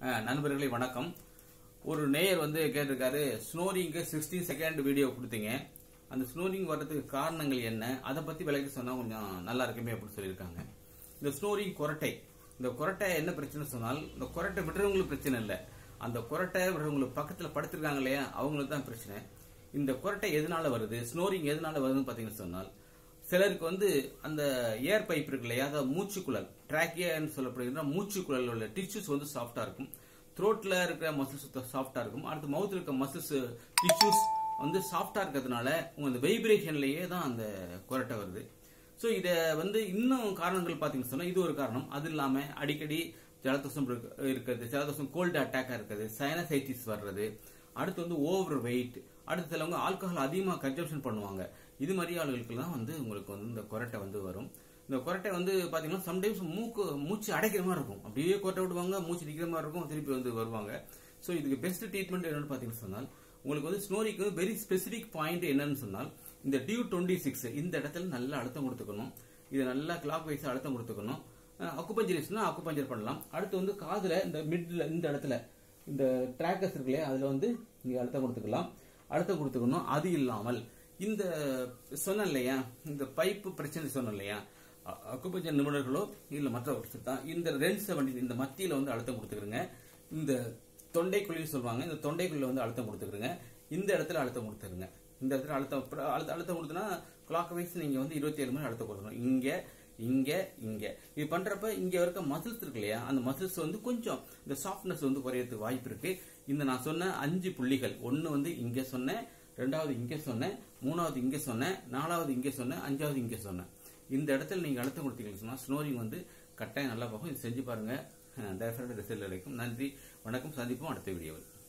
அஹ், நண்பர்களே வணக்கம் ஒரு நேயர் வந்து கேட்டிருக்காரு ஸ்னோரிங்க்கு சிக்ஸ்டி செகண்ட் வீடியோ கொடுத்தீங்க அந்த ஸ்னோரிங் வர்றதுக்கு காரணங்கள் என்ன அதை பத்தி விளக்கி சொன்னா கொஞ்சம் நல்லா இருக்குமே அப்படின்னு சொல்லியிருக்காங்க இந்த ஸ்னோரிங் கொரட்டை இந்த கொரட்டை என்ன பிரச்சனை சொன்னால் இந்த கொரட்டை விடுறவங்களுக்கு பிரச்சனை இல்லை அந்த கொரட்டை விடுறவங்களுக்கு பக்கத்துல படுத்திருக்காங்க இல்லையா அவங்களுக்கு தான் பிரச்சனை இந்த கொரட்டை எதனால வருது ஸ்னோரிங் எதனால வருதுன்னு பாத்தீங்கன்னு சொன்னால் சிலருக்கு வந்து அந்த ஏர் பைப் இருக்கு இல்லையா அதாவது மூச்சுக்குழல் ட்ராக்கியான்னு சொல்லப்படுகிற மூச்சுக்குழல் உள்ள டிஷ்யூஸ் வந்து சாஃப்டா இருக்கும் த்ரோட்ல இருக்கிற மசில்ஸ் சாஃப்டா இருக்கும் அடுத்து மவுத்தில் இருக்க மசில்ஸ் டிஷ்யூஸ் வந்து சாஃப்டா இருக்கிறதுனால உங்க அந்த வைப்ரேஷன்லயே தான் அந்த கொரட்டை வருது ஸோ இதை வந்து இன்னும் காரணங்கள் பார்த்தீங்கன்னு சொன்னா இது ஒரு காரணம் அது இல்லாம அடிக்கடி ஜலதோஷம் இருக்க- இருக்கிறது ஜலதோஷம் கோல்டு அட்டாக்கா இருக்குது சைனசைட்டிஸ் வர்றது அடுத்து வந்து ஓவர் வெயிட் அடுத்து சிலவங்க ஆல்கஹால் அதிகமாக கன்சம்ஷன் பண்ணுவாங்க இது மாதிரி ஆளுகளுக்கெல்லாம் வந்து உங்களுக்கு வந்து இந்த கொரட்டை வந்து வரும் இந்த கொரட்டை வந்து பாத்தீங்கன்னா சம்டைம்ஸ் மூக்கு மூச்சு அடைக்கிற மாதிரி இருக்கும் அப்படியே கொரட்டை விடுவாங்க மூச்சு நிக்கிற மாதிரி இருக்கும் திருப்பி வந்து வருவாங்க ஸோ இதுக்கு பெஸ்ட் ட்ரீட்மெண்ட் என்னன்னு பார்த்தீங்கன்னு சொன்னால் உங்களுக்கு வந்து ஸ்னோரிக்கு வெரி ஸ்பெசிபிக் பாயிண்ட் என்னன்னு சொன்னால் இந்த டியூ டுவெண்ட்டி சிக்ஸ் இந்த இடத்துல நல்லா அழுத்தம் கொடுத்துக்கணும் இது நல்லா கிளாக் வைஸ் அழுத்தம் கொடுத்துக்கணும் அக்குபஞ்சரிஸ்னா அக்குபஞ்சர் பண்ணலாம் அடுத்து வந்து காதுல இந்த மிட்ல இந்த இடத்துல இந்த ட்ராக்கர்ஸ் இருக்கு இல்லையா அதுல வந்து நீங்க அழுத்தம் கொடுத்துக்கலாம் அழுத்தம் கொடுத்துக்கணும் அது இல்லாமல் இந்த சொன்னேன் இல்லையா இந்த பைப்பு பிரச்சனை சொன்னேன் இல்லையா அ- அக்குபஞ்சர் நிபுணர்களோ இல்ல மற்றவர்கள் தான் இந்த ரெண்டு செவன்டி இந்த மத்தியில வந்து அழுத்தம் கொடுத்துக்கிறங்க இந்த தொண்டைக்குழின்னு சொல்லுவாங்க இந்த தொண்டைக்குள்ள வந்து அழுத்தம் கொடுத்துக்கிறங்க இந்த இடத்துல அழுத்தம் கொடுத்துருங்க இந்த இடத்துல அழுத்தம் அப்புறம் அழுத்தம் அழுத்தம் கொடுத்தனா கிளாக் வைஸ் நீங்க வந்து இருபத்தி ஏழு மணி அழுத்தம் கொடுக்கணும் இங்க இங்க இங்க இது பண்றப்ப இங்க இருக்க மசில்ஸ் இருக்கு இல்லையா அந்த மசில்ஸ் வந்து கொஞ்சம் இந்த சாஃப்ட்னஸ் வந்து குறையறதுக்கு வாய்ப்பு இருக்கு இந்த நான் சொன்ன அஞ்சு புள்ளிகள் ஒன்னு வந்து இங்க சொன்னேன் ரெண்டாவது இங்க சொன்னேன் மூணாவது இங்க சொன்னேன் நாலாவது இங்க சொன்னேன் அஞ்சாவது இங்க சொன்னேன் இந்த இடத்துல நீங்க அழுத்தம் கொடுத்தீங்கன்னு சொன்னா ஸ்னோரிங் வந்து கட்டாயம் நல்லா போகும் இது செஞ்சு பாருங்க டெஃபினட் ரிசல்ட் கிடைக்கும் நன்றி வணக்கம் சந்திப்போம் அடுத்த வீடியோவில்